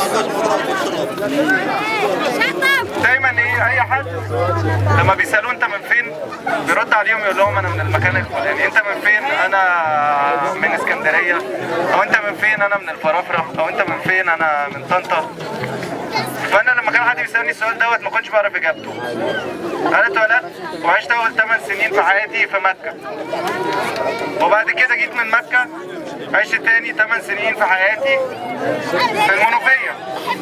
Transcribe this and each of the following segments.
دايما ايه اي حد لما بيسالوه انت من فين بيرد عليهم يقول لهم انا من المكان الفلاني انت من فين انا من اسكندريه او انت من فين انا من الفرافره او انت من فين انا من طنطا فانا لما كان حد بيسالني السؤال دوت ما كنتش بعرف اجابته انا اتولدت وعشت اول 8 سنين في حياتي في مكه وبعد كده جيت من مكه عشت تاني 8 سنين في حياتي في المنوفيه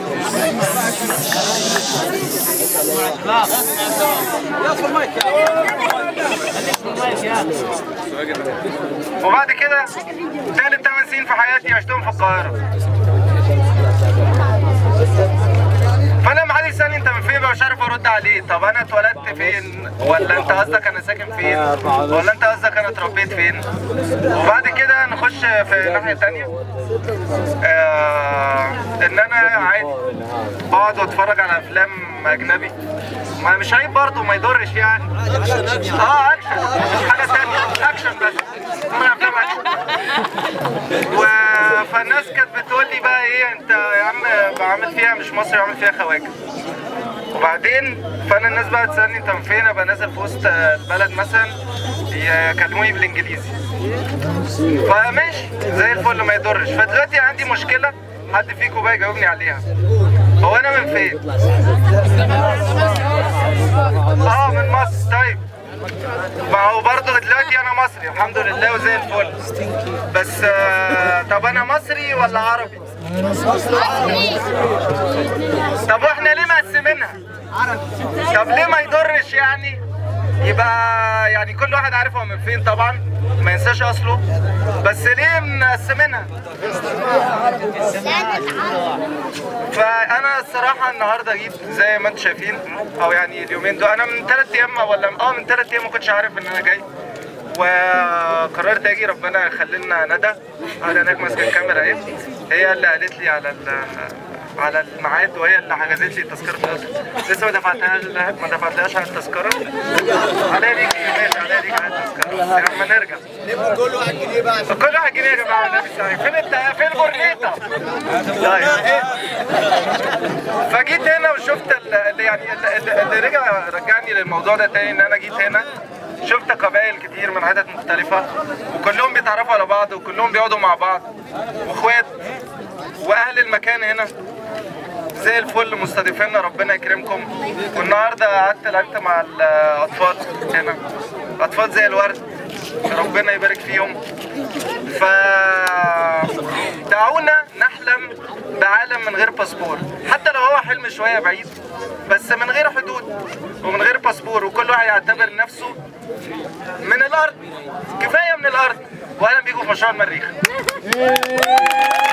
وبعد كده تالت 8 سنين في حياتي عشتهم في القاهره فلما حد يسالني انت من فين بقى مش عارف ارد عليه طب انا اتولدت فين ولا انت قصدك انا ساكن فين ولا انت قصدك انا اتربيت فين وبعد كده نخش في ناحيه تانية آه ان انا عادي بقعد واتفرج على افلام اجنبي ما مش عيب برضه ما يضرش يعني اه اكشن مش حاجه تانية اكشن بس اتفرج على افلام اكشن و... فالناس كانت بتقول لي بقى ايه انت يا عم بعمل فيها مش مصري بعمل فيها خواجه وبعدين فانا الناس بقى تسالني انت من فين ابقى نازل في وسط البلد مثلا يكلموني بالانجليزي فماشي زي الفل ما يضرش فدلوقتي عندي مشكله حد فيكم بقى يجاوبني عليها هو انا من فين؟ اه من مصر طيب ما هو برضه دلوقتي انا مصري الحمد لله وزي الفل بس آه طب انا مصري ولا عربي؟ طب واحنا ليه مقسمينها؟ طب ليه ما يضرش يعني؟ يبقى يعني كل واحد عارف هو من فين طبعا ما ينساش اصله بس ليه مقسمينها؟ فانا الصراحه النهارده جيت زي ما انتم شايفين او يعني اليومين دول انا من ثلاث ايام ولا اه من ثلاث ايام ما كنتش عارف ان انا جاي وقررت اجي ربنا يخلي لنا ندى قاعده هناك ماسكه الكاميرا اهي هي اللي قالت لي على على الميعاد وهي اللي حجزت لي تذكره القطر لسه ما دفعتهاش ما دفعتهاش على التذكره عليا ليك ماشي عليا ليك على التذكره لما نرجع كل واحد جنيه بقى كل واحد جنيه يا جماعه النبي سعيد فين انت فين البورنيطه؟ طيب فجيت هنا وشفت اللي يعني اللي, اللي رجع رجعني للموضوع ده تاني ان انا جيت هنا شفت قبائل كتير من حتت مختلفة وكلهم بيتعرفوا على بعض وكلهم بيقعدوا مع بعض واخوات واهل المكان هنا زي الفل مستضيفينا ربنا يكرمكم والنهارده قعدت لعبت مع الاطفال هنا اطفال زي الورد ربنا يبارك فيهم ف دعونا نحلم بعالم من غير باسبور حتى لو هو حلم شويه بعيد بس من غير حدود ومن غير باسبور وكل واحد يعتبر نفسه من الارض كفايه من الارض واهلا بيكم في مشروع المريخ